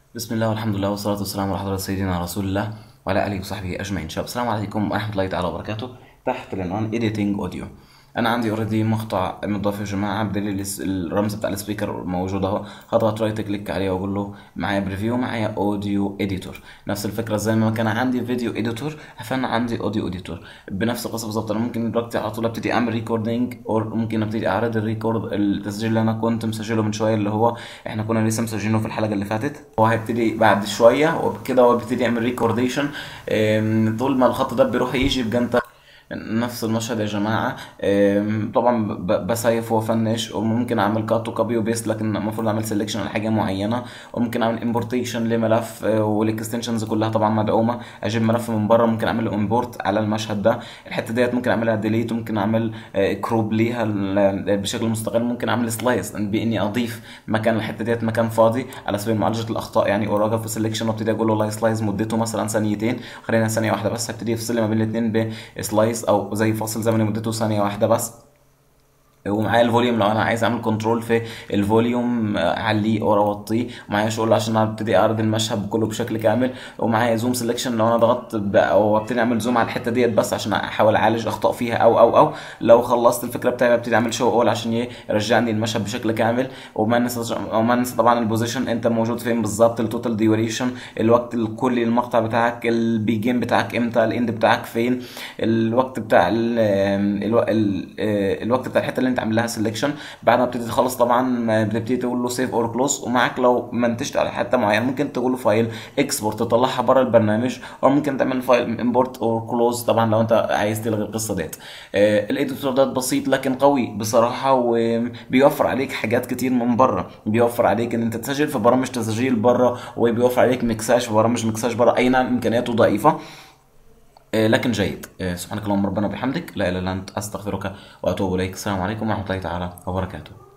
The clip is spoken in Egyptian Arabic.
بسم الله والحمد لله والصلاة والسلام على حضرة سيدنا رسول الله وعلى آله وصحبه أجمعين شباب السلام عليكم ورحمة الله تعالى وبركاته تحت العنوان editing audio أنا عندي اوريدي مقطع مضاف يا جماعة بدليل الس- الرمز بتاع السبيكر موجود أهو هضغط رايت كليك عليه وأقول له معايا بريفيو معايا اوديو اديتور نفس الفكرة زي ما كان عندي فيديو اديتور فأنا عندي اوديو اديتور بنفس القصة بالظبط أنا ممكن دلوقتي على طول أبتدي أعمل ريكوردينج أو ممكن أبتدي أعرض الريكورد التسجيل اللي أنا كنت مسجله من شوية اللي هو إحنا كنا لسه مسجلينه في الحلقة اللي فاتت هو هيبتدي بعد شوية وبكده هو بيبتدي يعمل ريكورديشن طول ما الخط ده بيروح يجي يبقى انت نفس المشهد يا جماعة أم، طبعا ب- بسيف وافنش وممكن اعمل كات وكوبي وبيست لكن المفروض اعمل سelection لحاجة معينة وممكن اعمل امبورتيشن لملف أه، والاكستنشنز كلها طبعا مدعومة اجيب ملف من بره ممكن اعمل امبورت على المشهد ده الحتة ديت ممكن اعملها ديليت وممكن اعمل كروب ليها ال- بشكل مستقل ممكن اعمل سلايس باني اضيف مكان الحتة ديت مكان فاضي على سبيل معالجة الاخطاء يعني وراجع في سelection وابتدي اقول له لاي سلايز مدته مثلا ثانيتين خلينا ثانية واحدة بس هبتدي افصل لي ما بين الاثنين بسلايس او زي فاصل زمني مدته ثانية واحدة بس ومعايا الفوليوم لو انا عايز اعمل كنترول في الفوليوم آه، اعليه او اوطيه ومعايا شغل عشان ابتدي اعرض المشهد كله بشكل كامل ومعايا زوم سelection لو انا ضغطت ب- او ابتدي اعمل زوم على الحته ديت بس عشان احاول اعالج اخطاء فيها او او او لو خلصت الفكره بتاعي ببتدي اعمل شو اول عشان يرجعني المشهد بشكل كامل وما ننسى وما ننسى طبعا البوزيشن انت موجود فين بالظبط التوتال ديوريشن الوقت الكلي للمقطع بتاعك البيجين بتاعك امتى الاند بتاعك فين الوقت بتاع ال الو- ال- آه، الوقت بتاع الحته اللي انت عامل لها سelection بعد ما بتبتدي تخلص طبعا ما بتبتدي تقول له سيف اور كلوز ومعاك لو منتجت على حته معينه ممكن تقول له فايل اكسبورت تطلعها بره البرنامج او ممكن تعمل فايل امبورت اور كلوز طبعا لو انت عايز تلغي القصه ديت آه، الايديتور ده بسيط لكن قوي بصراحه وبيوفر عليك حاجات كتير من بره بيوفر عليك ان انت تسجل في برامج تسجيل بره وبيوفر عليك مكساج في برامج مكساج بره اي نعم امكانياته ضعيفه آه، لكن جيد آه، سبحانك اللهم ربنا وبحمدك لا اله الا انت استغفرك واتوب اليك السلام عليكم ورحمه الله تعالى وبركاته